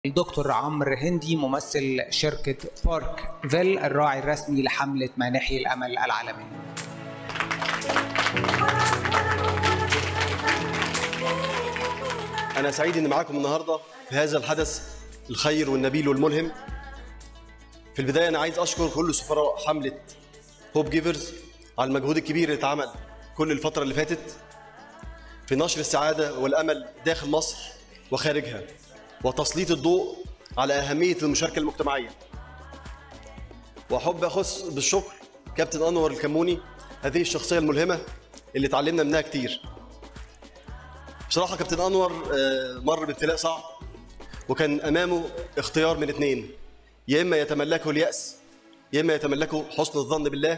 الدكتور عمرو هندي ممثل شركة بارك فيل الراعي الرسمي لحملة مانحي الأمل العالمية أنا سعيد إني معاكم النهاردة في هذا الحدث الخير والنبيل والملهم. في البداية أنا عايز أشكر كل سفراء حملة هوب جيفرز على المجهود الكبير اللي اتعمل كل الفترة اللي فاتت في نشر السعادة والأمل داخل مصر وخارجها وتسليط الضوء على أهمية المشاركة المجتمعية. وأحب أخص بالشكر كابتن أنور الكموني هذه الشخصية الملهمة اللي اتعلمنا منها كتير. بصراحه كابتن انور آه، مر بابتلاء صعب وكان امامه اختيار من اثنين يا اما يتملكه الياس يا اما يتملكه حسن الظن بالله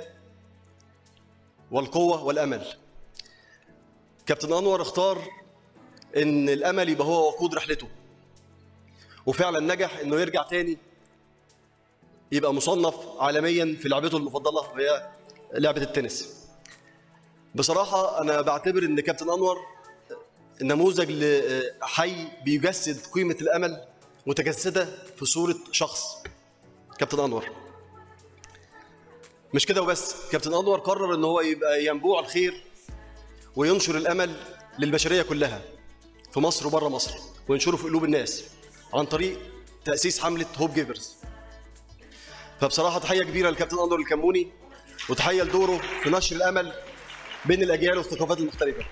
والقوه والامل كابتن انور اختار ان الامل يبقى هو وقود رحلته وفعلا نجح انه يرجع تاني يبقى مصنف عالميا في لعبته المفضله وهي لعبه التنس بصراحه انا بعتبر ان كابتن انور نموذج حي بيجسد قيمة الأمل متجسدة في صورة شخص كابتن أنور مش كده وبس كابتن أنور قرر إن هو يبقى ينبوع الخير وينشر الأمل للبشرية كلها في مصر وبره مصر وينشره في قلوب الناس عن طريق تأسيس حملة هوب جيفرز فبصراحة تحية كبيرة للكابتن أنور الكموني وتحية لدوره في نشر الأمل بين الأجيال والثقافات المختلفة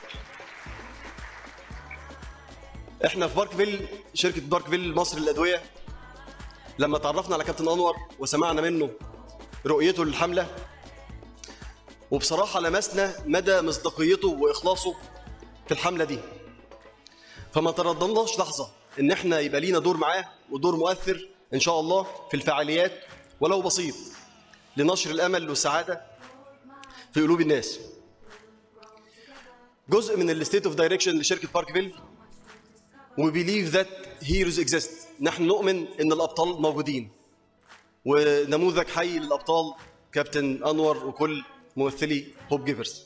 احنا في باركفيل شركه باركفيل مصر للادويه لما تعرفنا على كابتن انور وسمعنا منه رؤيته للحمله وبصراحه لمسنا مدى مصداقيته واخلاصه في الحمله دي فما ترددناش لحظه ان احنا يبقى لينا دور معاه ودور مؤثر ان شاء الله في الفعاليات ولو بسيط لنشر الامل والسعاده في قلوب الناس جزء من الستيت اوف دايركشن لشركه باركفيل we believe that heroes exist نحن نؤمن ان الابطال موجودين ونموذج حي للابطال كابتن انور وكل ممثلي هوب جيفرز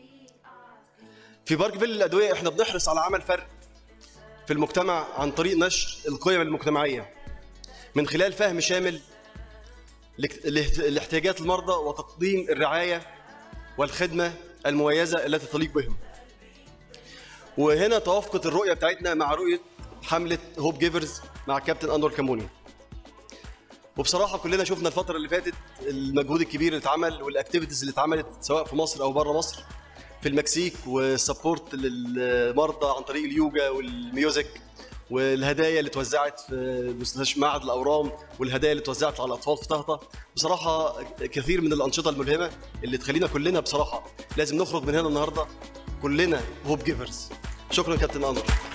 في باركفيل الادويه احنا بنحرص على عمل فرق في المجتمع عن طريق نشر القيم المجتمعيه من خلال فهم شامل لاحتياجات المرضى وتقديم الرعايه والخدمه المميزه التي تليق بهم وهنا توافقت الرؤيه بتاعتنا مع رؤيه حمله هوب جيفرز مع كابتن انور كموني وبصراحه كلنا شفنا الفتره اللي فاتت المجهود الكبير اللي اتعمل والاكتيفيتيز اللي اتعملت سواء في مصر او بره مصر في المكسيك والسبورت للمرضى عن طريق اليوجا والميوزك والهدايا اللي اتوزعت في مستشفى معهد الاورام والهدايا اللي اتوزعت على الاطفال في طهطا بصراحه كثير من الانشطه الملهمه اللي تخلينا كلنا بصراحه لازم نخرج من هنا النهارده كلنا هوب جيفرز شكرا كابتن انور